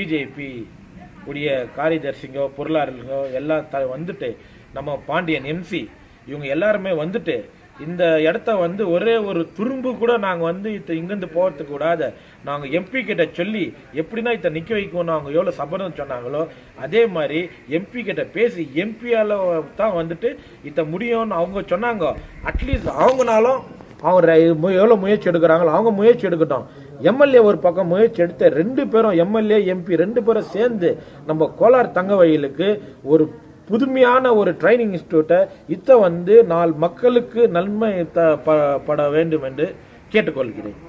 BJP உடைய காரியதர்சிங்கோ பொருளாளர்களோ எல்லாம் த வந்துட்டு நம்ம பாண்டியன் எம்சி இவங்க எல்லாருமே வந்துட்டு இந்த இடத்த வந்து ஒரே ஒரு துரும்பு கூட நாங்க வந்து இத்த இங்கிருந்து போறதுக்கு கூடாத நாங்க எம்பி கிட்ட சொல்லி எப்படின்னா இத்த நிக்க வைக்கணும் அவங்க எவ்வளவு சபதம் சொன்னாங்களோ அதே மாதிரி எம்பி கிட்ட பேசி எம்பியால தான் வந்துட்டு இத்த முடியும்னு அவங்க சொன்னாங்க அட்லீஸ்ட் அவங்கனாலும் அவங்க ர- மு- எவ்வளவு முயற்சி எடுக்கிறாங்களோ அவங்க முயற்சி எடுக்கட்டும் எம்எல்ஏ ஒரு பக்கம் முயற்சி எடுத்து ரெண்டு பேரும் எம்எல்ஏ எம்பி ரெண்டு பேரும் சேர்ந்து நம்ம கோலார் தங்க வயலுக்கு ஒரு புதுமையான ஒரு ட்ரைனிங் இன்ஸ்டியூட்டை இத்த வந்து நாள் மக்களுக்கு நன்மை த- ப- பட வேண்டும் என்று கேட்டுக்கொள்கிறேன்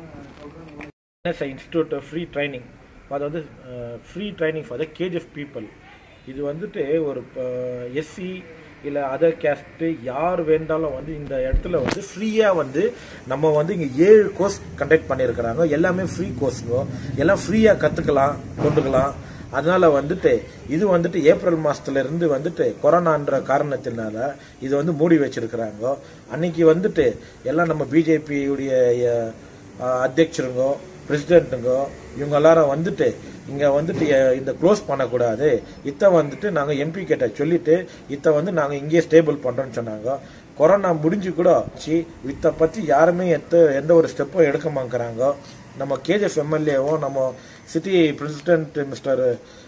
இன்ஸ்டியூட் ஃப்ரீ ட்ரைனிங் அது வந்து free training for the KGF people இது வந்துட்டு ஒரு எஸ்சி இல்லை அதர் கேஸ்ட்டு யார் வேண்டாலும் வந்து இந்த இடத்துல வந்து ஃப்ரீயாக வந்து நம்ம வந்து இங்கே ஏழு கோர்ஸ் கண்டக்ட் பண்ணியிருக்கிறாங்க எல்லாமே ஃப்ரீ கோர்ஸுங்க எல்லாம் ஃப்ரீயாக கற்றுக்கலாம் கொண்டுக்கலாம் அதனால வந்துட்டு இது வந்துட்டு ஏப்ரல் மாசத்துல இருந்து வந்துட்டு கொரோனான்ற காரணத்தினால இது வந்து மூடி வச்சிருக்கிறாங்க அன்னைக்கு வந்துட்டு எல்லாம் நம்ம பிஜேபி உடைய அஹ், அத்தியட்சருங்கோ பிரசிடென்ட்டுங்கோ இவங்க எல்லாரும் வந்துட்டு இங்க வந்துட்டு அஹ், இந்த க்ளோஸ் பண்ணக்கூடாது இத்த வந்துட்டு நாங்க எம்பி கிட்ட சொல்லிட்டு இத்த வந்து நாங்க இங்கேயே ஸ்டேபிள் பண்றோம்னு சொன்னாங்க கொரோனா முடிஞ்சு கூட சி இத்த பத்தி யாருமே எத்த எந்த ஒரு ஸ்டெப்பும் எடுக்க மாட்டேங்கிறாங்க நம்ம கேஜிஎஃப் எம்எல்ஏவும் நம்ம சிட்டி பிரசிடென்ட் மிஸ்டர்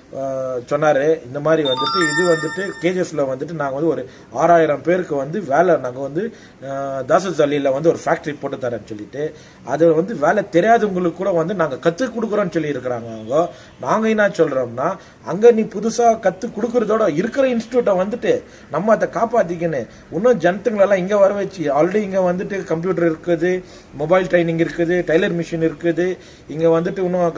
சொன்னாரு இந்த மாதிரி வந்துட்டு இது வந்துட்டு கேஜிஎஃப்ல வந்துட்டு நாங்கள் வந்து ஒரு ஆறாயிரம் பேருக்கு வந்து வேலை நாங்கள் வந்து தாசஸ் அலியில் வந்து ஒரு ஃபேக்டரி போட்டு தரேன்னு சொல்லிட்டு அது வந்து வேலை தெரியாதவங்களுக்கு கூட வந்து நாங்கள் கற்றுக் கொடுக்குறோம்னு சொல்லி இருக்கிறாங்க அவங்க நாங்கள் என்ன சொல்கிறோம்னா அங்கே நீ புதுசாக கற்றுக் கொடுக்குறதோட இருக்கிற இன்ஸ்டியூட்டை வந்துட்டு நம்ம அதை காப்பாற்றிக்கணும் இன்னும் ஜனத்துங்களெல்லாம் இங்கே வர வச்சு ஆல்ரெடி இங்கே வந்துட்டு கம்ப்யூட்டர் இருக்குது மொபைல் ட்ரைனிங் இருக்குது டைலர் மிஷின் இருக்குது இங்கே வந்துட்டு இன்னும்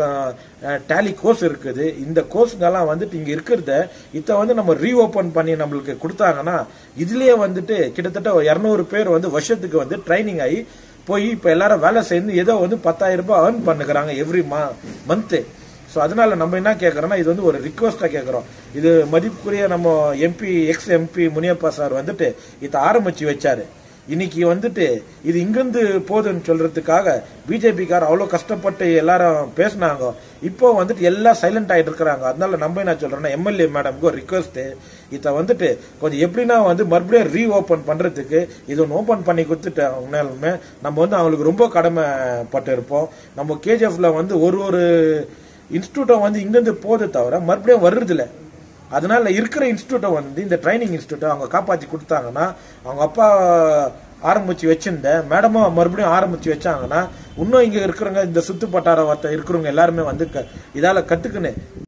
டேலி கோர்ஸ் இருக்குது இந்த கோர்ஸுங்கெல்லாம் வந்துட்டு இங்கே இருக்கிறத இதை வந்து நம்ம ரீஓப்பன் பண்ணி நம்மளுக்கு கொடுத்தாங்கன்னா இதுலயே வந்துட்டு கிட்டத்தட்ட இரநூறு பேர் வந்து வருஷத்துக்கு வந்து ட்ரைனிங் ஆகி போய் இப்போ எல்லாரும் வேலை செய்து ஏதோ வந்து பத்தாயிரம் ரூபாய் ஏர்ன் பண்ணுகிறாங்க எவ்ரி மா மந்த்து ஸோ அதனால நம்ம என்ன கேட்குறோம்னா இது வந்து ஒரு ரிக்வஸ்ட்டாக கேட்குறோம் இது மதிப்புக்குரிய நம்ம MP ex MP Muniyappa sir வந்துட்டு இதை ஆரம்பிச்சு வச்சாரு இன்னைக்கு வந்துட்டு இது இங்கிருந்து போகுதுன்னு சொல்றதுக்காக பிஜேபிக்கார் அவ்வளோ கஷ்டப்பட்டு எல்லாரும் பேசினாங்க இப்போ வந்துட்டு எல்லாம் சைலண்ட் ஆயிட்டு இருக்கிறாங்க அதனால நம்ம என்ன சொல்றோம்னா எம்எல்ஏ மேடம்க்கு ஒரு ரிக்வஸ்ட் இதை வந்துட்டு கொஞ்சம் எப்படின்னா வந்து மறுபடியும் ரீ ஓப்பன் பண்றதுக்கு இது ஒன்று ஓப்பன் பண்ணி கொடுத்துட்டு உண்மையாலுமே நம்ம வந்து அவங்களுக்கு ரொம்ப கடமைப்பட்டு இருப்போம் நம்ம கேஜிஎஃப்ல வந்து ஒரு ஒரு இன்ஸ்டியூட்டும் வந்து இங்கிருந்து போதை தவிர மறுபடியும் வர்றதில்ல அதனால இருக்கிற இன்ஸ்டியூட்டை வந்து இந்த ட்ரைனிங் இன்ஸ்டியூட்டை அவங்க காப்பாற்றி கொடுத்தாங்கன்னா அவங்க அப்பா ஆரம்பிச்சு வச்சிருந்த மேடமும் மறுபடியும் ஆரம்பிச்சு வச்சாங்கன்னா இன்னும் இங்க இருக்கிறவங்க இந்த சுத்து வட்டார இருக்கிறவங்க எல்லாருமே வந்து க- இதால கத்துக்குன்னு